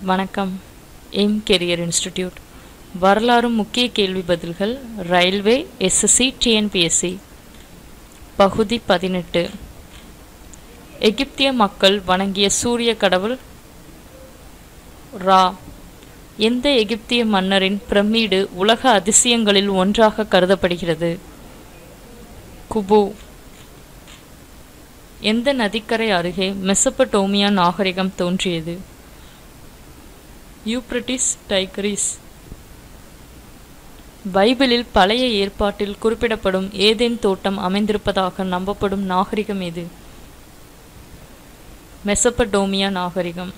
வணக்கம் aim career institute வரலாறு முக்கிய கேள்வி பதில்கள் ரயில்வே எஸ்எஸ்சி டிஎன்பிஎஸ்சி பகுதி பதினெட்டு எகிப்திய மக்கள் வணங்கிய சூரிய கடவுள் ரா எந்த எகிப்திய மன்னரின் பிரமிடு உலக அதிசயங்களில் ஒன்றாக கருதப்படுகிறது குபு எந்த நதிக்கரை அருகே மெசபடோமியா நாகரிகம் தோன்றியது யூப்ரட்டிஸ் டைக்ரிஸ் பைபிளில் பழைய ஏற்பாட்டில் குறிப்பிடப்படும் ஏதேன் தோட்டம் அமைந்திருப்பதாக நம்பப்படும் நாகரிகம் எது மெசபடோமியா நாகரிகம்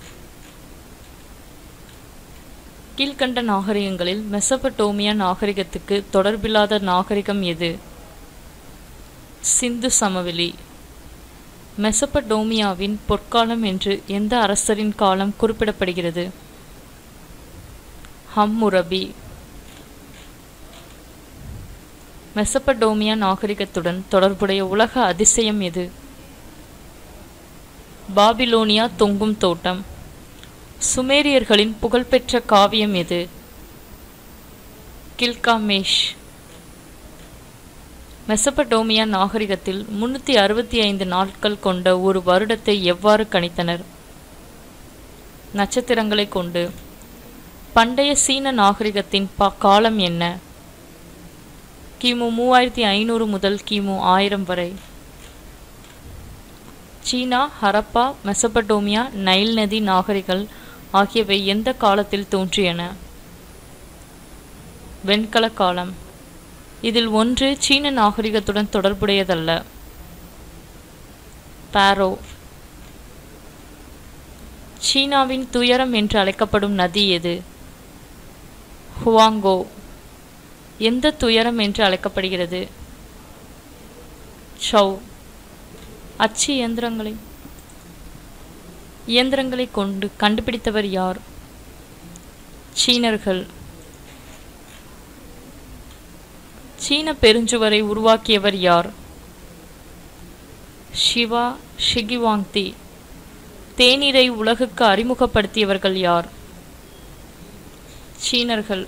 கீழ்கண்ட நாகரிகங்களில் மெசபடோமியா நாகரிகத்துக்கு தொடர்பில்லாத நாகரிகம் எது சிந்து சமவெளி மெசபடோமியாவின் பொற்காலம் என்று எந்த அரசரின் காலம் குறிப்பிடப்படுகிறது ஹம்முரபி மெசபடோமியா நாகரிகத்துடன் தொடர்புடைய உலக அதிசயம் எது பாபிலோனியா தொங்கும் தோட்டம் சுமேரியர்களின் புகழ்பெற்ற காவியம் எது கில்காமேஷ் மெசபடோமியா நாகரிகத்தில் முன்னூற்றி அறுபத்தி ஐந்து நாட்கள் கொண்ட ஒரு வருடத்தை எவ்வாறு கணித்தனர் நட்சத்திரங்களை கொண்டு பண்டைய சீன நாகரிகத்தின் ப காலம் என்ன கிமு மூவாயிரத்தி ஐநூறு முதல் கிமு ஆயிரம் வரை சீனா ஹரப்பா மெசபடோமியா நைல் நதி நாகரிகள் ஆகியவை எந்த காலத்தில் தோன்றியன வெண்கல காலம் இதில் ஒன்று சீன நாகரிகத்துடன் தொடர்புடையதல்ல பாரோ சீனாவின் துயரம் என்று அழைக்கப்படும் நதி எது ஹுவாங்கோ எந்த துயரம் என்று அழைக்கப்படுகிறது சௌ அச்சு இயந்திரங்களை இயந்திரங்களை கொண்டு கண்டுபிடித்தவர் யார் சீனர்கள் சீன பெருஞ்சுவரை உருவாக்கியவர் யார் சிவா ஷிகிவாங்தி தேநீரை உலகுக்கு அறிமுகப்படுத்தியவர்கள் யார் சீனர்கள்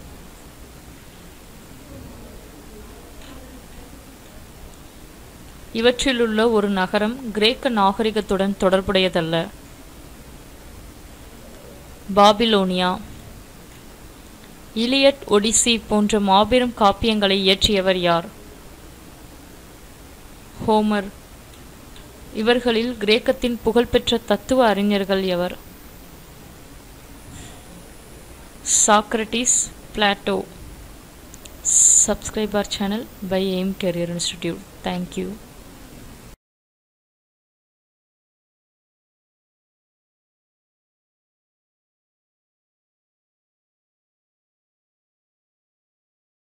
இவற்றிலுள்ள ஒரு நகரம் கிரேக்க நாகரிகத்துடன் தொடர்புடையதல்ல பாபிலோனியா இலியட் ஒடிசி போன்ற மாபெரும் காப்பியங்களை இயற்றியவர் யார் ஹோமர் இவர்களில் கிரேக்கத்தின் புகழ்பெற்ற தத்துவ அறிஞர்கள் எவர் Socrates Plato subscribe our channel by AIM Career Institute. Thank you.